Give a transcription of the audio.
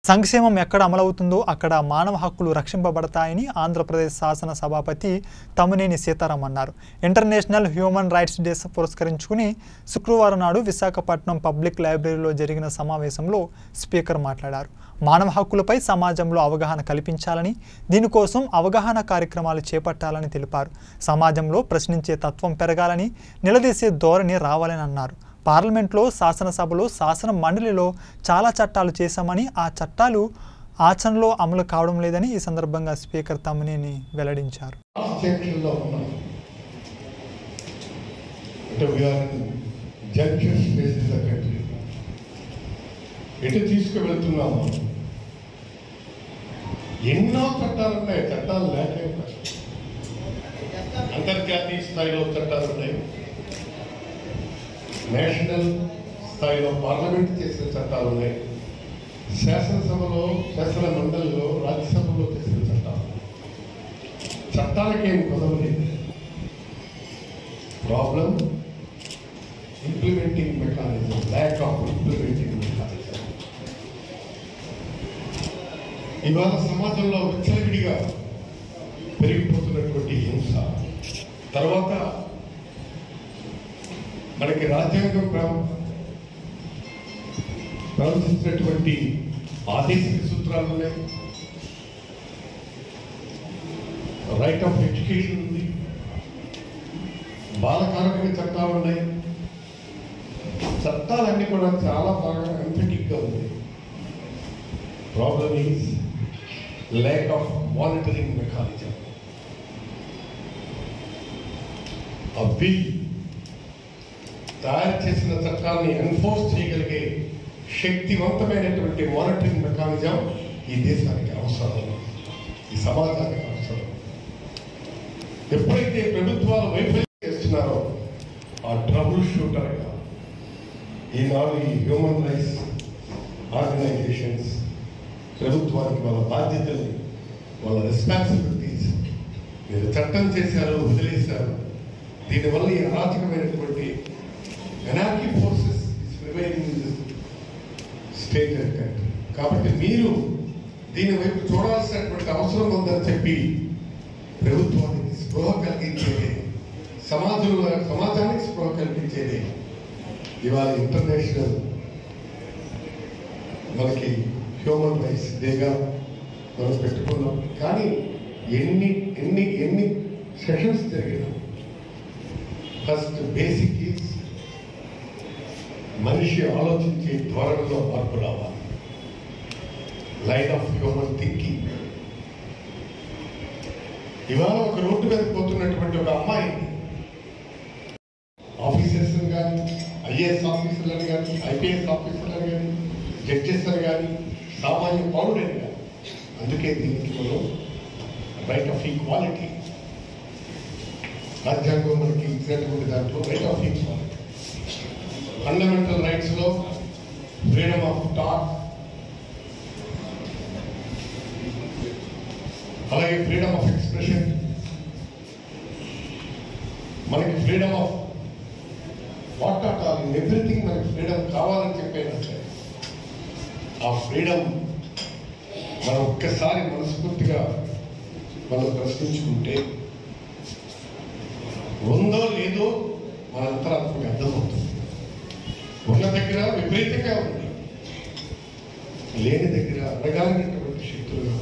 సంక్షేమం ఎక్కడ అమలవుతుందో అక్కడ మానవ హక్కులు రక్షింపబడతాయని ఆంధ్రప్రదేశ్ శాసన సభాపతి తమ్మినేని సీతారాం అన్నారు ఇంటర్నేషనల్ హ్యూమన్ రైట్స్ డే పురస్కరించుకుని శుక్రవారం నాడు విశాఖపట్నం పబ్లిక్ లైబ్రరీలో జరిగిన సమావేశంలో స్పీకర్ మాట్లాడారు మానవ హక్కులపై సమాజంలో అవగాహన కల్పించాలని దీనికోసం అవగాహన కార్యక్రమాలు చేపట్టాలని తెలిపారు సమాజంలో ప్రశ్నించే తత్వం పెరగాలని నిలదీసే ధోరణి రావాలని అన్నారు పార్లమెంట్లో శాసనసభలో శాసన మండలిలో చాలా చట్టాలు చేశామని ఆ చట్టాలు ఆచరణలో అమలు కావడం లేదని ఈ సందర్భంగా స్పీకర్ తమ్మినేని వెల్లడించారు సెక్షన్లో ఉన్నాం అంటే we are judges faces the country ఎటు తీసుకువెళ్తున్నాము ఎన్నో చట్టాలు ఉన్నాయి చట్టాలు లేకే ఉన్నాయి అంతర్జాతీయ స్థాయిలో చట్టాలు ఉన్నాయి నేషనల్ స్థాయిలో పార్లమెంట్ చేసిన చట్టాలు ఉన్నాయి శాసనసభలో శాసన మండలిలో రాజ్యసభలో చేసిన చట్టాలు చట్టాలకేం కుదరలేదు problem implementing mechanism lack of implementing mechanism ఇవాళ సమాజంలో విచ్చలవిడిగా పెరిగిపోతున్నటువంటి హింస తర్వాత మనకి రాజ్యాంగం ప్ర- ప్రవచించినటువంటి ఆదేశిక సూత్రాలు ఉన్నాయి రైట్ ఆఫ్ ఎడ్యుకేషన్ ఉంది బాలకారక చట్టాలు ఉన్నాయి చట్టాలన్నీ కూడా చాలా బాగా ఎంఫెటిక్గా ఉంది problem is lack of monitoring mechanism ఆ బిల్ తయారు చేసిన చట్టాన్ని ఎన్ఫోర్స్ చేయగలిగే శక్తివంతమైనటువంటి మానిటరింగ్ మెకానిజం ఈ దేశానికి అవసరం ఈ సమాజానికి అవసరం ఎప్పుడైతే ప్రభుత్వాలు వైఫల్యం చేస్తున్నారో ఆ ట్రబుల్ షూటర్గా ఈనాడు ఈ హ్యూమన్ రైట్స్ ఆర్గనైజేషన్స్ ప్రభుత్వానికి వాళ్ళ బాధ్యతల్ని వాళ్ళ రెస్పాన్సిబిలిటీస్ మీరు చట్టం చేశారు వదిలేశారు దీనివల్ల ఈ అరాచకమైనటువంటి anarchy forces is prevailing in this state and country కాబట్టి మీరు దీని వైపు చూడాల్సినటువంటి అవసరం ఉందని చెప్పి ప్రభుత్వానికి స్పృహ కలిగించేది సమాజంలో సమాజానికి స్పృహ కల్పించేది ఇవాళ ఇంటర్నేషనల్ మనకి హ్యూమన్ రైట్స్ డేగా మనం పెట్టుకున్నాం కానీ ఎన్ని ఎన్ని ఎన్ని సెషన్స్ జరిగినా ఫస్ట్ బేసిక్ ఈజ్ మనిషి ఆలోచించే ధోరణిలో మార్పు రావాలి లైన్ ఆఫ్ హ్యూమన్ థింకింగ్ ఇవాళ ఒక రోడ్డు మీద పోతున్నటువంటి ఒక అమ్మాయి ఆఫీసర్స్ కానీ ఐఏఎస్ ఆఫీసర్లను కానీ ఐపీఎస్ ఆఫీసర్లను కానీ జడ్జెస్ కానీ సామాన్య పౌరుడని కానీ అందుకే దీనికి మనం రైట్ ఆఫ్ ఈక్వాలిటీ రాజ్యాంగం మనకి ఇచ్చినటువంటి దాంట్లో right of equality fundamental rights లో ఫ్రీడమ్ ఆఫ్ టాక్ అలాగే ఫ్రీడమ్ ఆఫ్ ఎక్స్ప్రెషన్ మనకి freedom of what not all in everything మనకి ఫ్రీడమ్ కావాలని చెప్పేది సరే ఆ ఫ్రీడమ్ మనం ఒక్కసారి మనస్ఫూర్తిగా మనం ప్రశ్నించుకుంటే ఉందో లేదో మన అంతరాత్మకి అర్థమవుతుంది ఉన్న దగ్గర విపరీతంగా ఉంది లేని దగ్గర అడగాలనేటువంటి శక్తులుగా